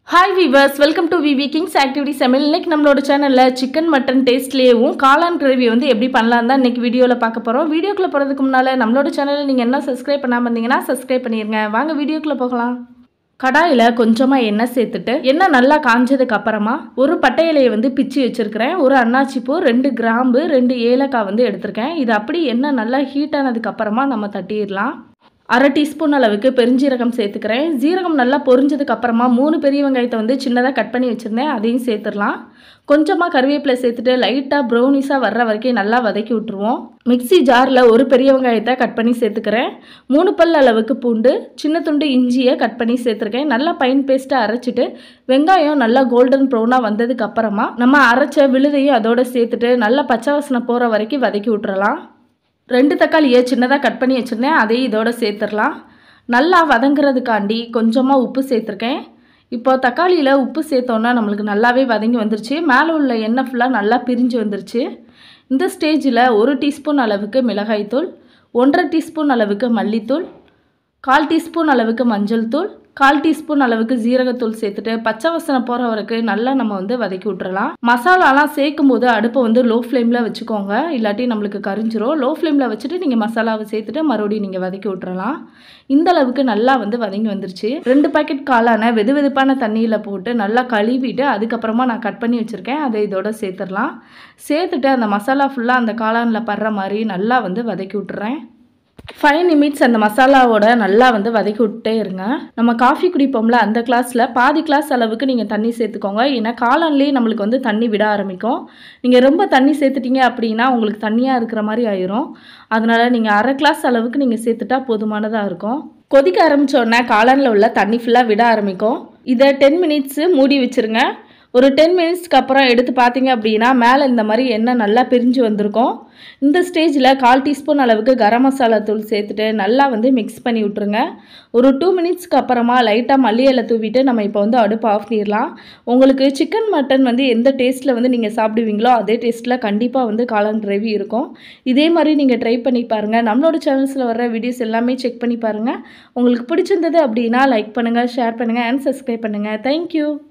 hi viewers welcome to V V kings activity சமையல் இன்னைக்கு நம்மளோட சேனலில் சிக்கன் மட்டன் டேஸ்ட்லேயும் காளான் கிரேவி வந்து எப்படி பண்ணலாம் தான் இன்னைக்கு வீடியோவில் பார்க்க போகிறோம் வீடியோக்குள்ளே போகிறதுக்கு முன்னால் நம்மளோட சேனலை நீங்கள் என்ன சப்ஸ்கிரைப் பண்ணாமல் இருந்தீங்கன்னா சப்ஸ்கிரைப் பண்ணிடுங்க வாங்க வீடியோக்குள்ளே போகலாம் கடாயில் கொஞ்சமாக எண்ணெய் சேர்த்துட்டு எண்ணெய் நல்லா காஞ்சதுக்கு அப்புறமா ஒரு பட்டை இலையை வந்து பிச்சு வச்சுருக்கிறேன் ஒரு அன்னாச்சி பூ ரெண்டு கிராம்பு ரெண்டு ஏலக்காய் வந்து எடுத்திருக்கேன் இது அப்படி எண்ணெய் நல்லா ஹீட் ஆனதுக்கு அப்புறமா நம்ம தட்டிடலாம் அரை டீஸ்பூன் அளவுக்கு பெருஞ்சீரகம் சேர்த்துக்கிறேன் ஜீரகம் நல்லா பொரிஞ்சதுக்கு அப்புறமா மூணு பெரிய வெங்காயத்தை வந்து சின்னதாக கட் பண்ணி வச்சுருந்தேன் அதையும் சேர்த்துடலாம் கொஞ்சமாக கருவேப்பிலை சேர்த்துட்டு லைட்டாக ப்ரௌனிஸாக வர்ற வரைக்கும் நல்லா வதக்கி விட்டுருவோம் மிக்ஸி ஜாரில் ஒரு பெரிய வெங்காயத்தை கட் பண்ணி சேர்த்துக்கிறேன் மூணு பல் அளவுக்கு பூண்டு சின்ன துண்டு இஞ்சியை கட் பண்ணி சேர்த்துருக்கேன் நல்லா பைன் பேஸ்ட்டாக அரைச்சிட்டு வெங்காயம் நல்லா கோல்டன் ப்ரௌனாக வந்ததுக்கு அப்புறமா நம்ம அரைச்ச விழுதையும் அதோட சேர்த்துட்டு நல்லா பச்சை வாசனை போகிற வரைக்கும் வதக்கி விட்டுறலாம் ரெண்டு தக்காளியை சின்னதாக கட் பண்ணி வச்சுருந்தேன் அதையும் இதோட சேர்த்துடலாம் நல்லா வதங்குறதுக்காண்டி கொஞ்சமாக உப்பு சேர்த்துருக்கேன் இப்போ தக்காளியில் உப்பு சேர்த்தோன்னா நம்மளுக்கு நல்லாவே வதங்கி வந்துருச்சு மேலே உள்ள எண்ணெய் ஃபுல்லாக நல்லா பிரிஞ்சு வந்துருச்சு இந்த ஸ்டேஜில் ஒரு டீஸ்பூன் அளவுக்கு மிளகாய்த்தூள் ஒன்றரை டீஸ்பூன் அளவுக்கு மல்லித்தூள் கால் டீஸ்பூன் அளவுக்கு மஞ்சள் தூள் கால் டீஸ்பூன் அளவுக்கு ஜீரகத்தூள் சேர்த்துட்டு பச்சை வாசனை போகிற வரைக்கும் நல்லா நம்ம வந்து வதக்கி விட்டுறலாம் மசாலாலாம் சேர்க்கும் போது அடுப்பை வந்து லோ ஃப்ளேமில் வச்சுக்கோங்க இல்லாட்டி நம்மளுக்கு கரிஞ்சிரும் லோ ஃப்ளேமில் வச்சுட்டு நீங்கள் மசாலாவை சேர்த்துட்டு மறுபடியும் நீங்கள் வதக்கி விட்டுறலாம் இந்த அளவுக்கு நல்லா வந்து வதங்கி வந்துருச்சு ரெண்டு பாக்கெட் காளான வெது வெதுப்பான தண்ணியில் போட்டு நல்லா கழுவிட்டு அதுக்கப்புறமா நான் கட் பண்ணி வச்சுருக்கேன் அதை இதோட சேர்த்துடலாம் சேர்த்துட்டு அந்த மசாலா ஃபுல்லாக அந்த காளானில் படுற மாதிரி நல்லா வந்து வதக்கி விட்டுறேன் ஃபைவ் நிமிட்ஸ் அந்த மசாலாவோட நல்லா வந்து வதக்கி விட்டே இருங்க நம்ம காஃபி குடிப்போம்ல அந்த கிளாஸில் பாதி கிளாஸ் அளவுக்கு நீங்கள் தண்ணி சேர்த்துக்கோங்க ஏன்னா காளான்லேயே நம்மளுக்கு வந்து தண்ணி விட ஆரம்பிக்கும் நீங்கள் ரொம்ப தண்ணி சேர்த்துட்டீங்க அப்படின்னா உங்களுக்கு தண்ணியாக இருக்கிற மாதிரி ஆயிரும் அதனால் நீங்கள் அரை கிளாஸ் அளவுக்கு நீங்கள் சேர்த்துட்டா போதுமானதாக இருக்கும் கொதிக்க ஆரம்பித்தோடனே காளானில் உள்ள தண்ணி ஃபுல்லாக விட ஆரம்பிக்கும் இதை டென் மினிட்ஸு மூடி வச்சுருங்க ஒரு டென் மினிட்ஸ்க்கு அப்புறம் எடுத்து பார்த்தீங்க அப்படின்னா மேலே இந்த மாதிரி எண்ணெய் நல்லா பிரிஞ்சு வந்திருக்கும் இந்த ஸ்டேஜில் கால் டீஸ்பூன் அளவுக்கு கரம் மசாலா தூள் சேர்த்துட்டு நல்லா வந்து மிக்ஸ் பண்ணி விட்ருங்க ஒரு டூ மினிட்ஸ்க்கு அப்புறமா லைட்டாக மல்லி இலை தூவிட்டு நம்ம இப்போ வந்து அடுப்பு ஆஃப் பண்ணிடலாம் உங்களுக்கு சிக்கன் மட்டன் வந்து எந்த டேஸ்ட்டில் வந்து நீங்கள் சாப்பிடுவீங்களோ அதே டேஸ்ட்டில் கண்டிப்பாக வந்து காளான் கிரேவி இருக்கும் இதே மாதிரி நீங்கள் ட்ரை பண்ணி பாருங்கள் நம்மளோட சேனல்ஸில் வர வீடியோஸ் எல்லாமே செக் பண்ணி பாருங்கள் உங்களுக்கு பிடிச்சிருந்தது அப்படின்னா லைக் பண்ணுங்கள் ஷேர் பண்ணுங்கள் அண்ட் சப்ஸ்கிரைப் பண்ணுங்கள் தேங்க்யூ